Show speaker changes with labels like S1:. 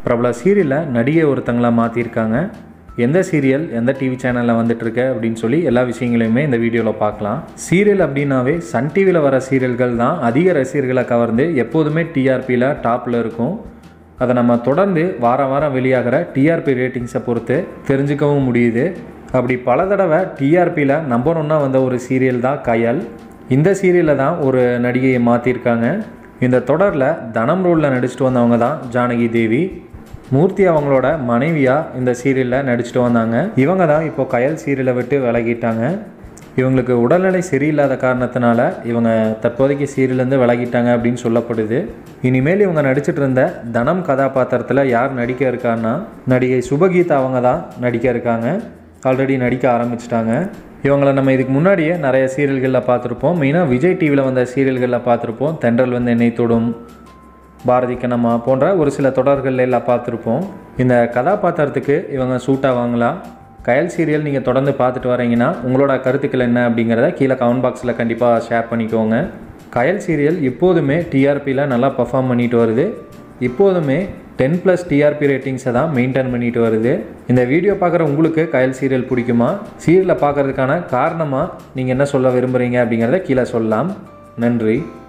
S1: பிரபல சீரியலில் நடிகை ஒருத்தங்களா மாற்றிருக்காங்க எந்த சீரியல் எந்த டிவி சேனலில் வந்துட்டுருக்கு அப்படின்னு சொல்லி எல்லா விஷயங்களையுமே இந்த வீடியோவில் பார்க்கலாம் சீரியல் அப்படின்னாவே சன் டிவியில் வர சீரியல்கள் தான் அதிக ரசிகர்களை கவர்ந்து எப்போதுமே டிஆர்பியில் டாப்பில் இருக்கும் அதை நம்ம தொடர்ந்து வாரம் வாரம் வெளியாகிற டிஆர்பி ரேட்டிங்ஸை பொறுத்து தெரிஞ்சுக்கவும் முடியுது அப்படி பல தடவை டிஆர்பியில் நம்பர் ஒன்னாக வந்த ஒரு சீரியல் தான் கயல் இந்த சீரியலில் தான் ஒரு நடிகையை மாற்றிருக்காங்க இந்த தொடரில் தனம் ரோலில் நடிச்சிட்டு வந்தவங்க தான் ஜானகி தேவி மூர்த்தி அவங்களோட மனைவியாக இந்த சீரியலில் நடிச்சிட்டு வந்தாங்க இவங்க தான் இப்போ கயல் சீரியலை விட்டு விலகிட்டாங்க இவங்களுக்கு உடல்நிலை சரியில்லாத காரணத்தினால இவங்க தற்போதைக்கு சீரியலேருந்து விலகிட்டாங்க அப்படின்னு சொல்லப்படுது இனிமேல் இவங்க நடிச்சிட்டு இருந்த தனம் கதாபாத்திரத்தில் யார் நடிக்க இருக்கான்னா நடிகை சுபகீதா அவங்க தான் நடிக்க இருக்காங்க ஆல்ரெடி நடிக்க ஆரம்பிச்சிட்டாங்க இவங்கள நம்ம இதுக்கு முன்னாடியே நிறைய சீரியல்களில் பார்த்துருப்போம் மெயினாக விஜய் டிவியில் வந்த சீரியல்களில் பார்த்துருப்போம் தென்றல் வந்து என்னை தொடும் பாரதி கண்ணம்மா போன்ற ஒரு சில தொடர்கள் எல்லாம் பார்த்துருப்போம் இந்த கதாபாத்திரத்துக்கு இவங்க சூட் ஆவாங்களா கயல் சீரியல் நீங்கள் தொடர்ந்து பார்த்துட்டு வரீங்கன்னா உங்களோட கருத்துக்கள் என்ன அப்படிங்கிறத கீழே கமெண்ட் பாக்ஸில் கண்டிப்பாக ஷேர் பண்ணிக்கோங்க கயல் சீரியல் இப்போதுமே டிஆர்பியில் நல்லா பர்ஃபார்ம் பண்ணிட்டு வருது இப்போதுமே டென் ப்ளஸ் டிஆர்பி ரேட்டிங்ஸை தான் மெயின்டைன் பண்ணிட்டு வருது இந்த வீடியோ பார்க்குற உங்களுக்கு கயல் சீரியல் பிடிக்குமா சீரியலை பார்க்கறதுக்கான காரணமாக நீங்கள் என்ன சொல்ல விரும்புகிறீங்க அப்படிங்கிறத கீழே சொல்லலாம் நன்றி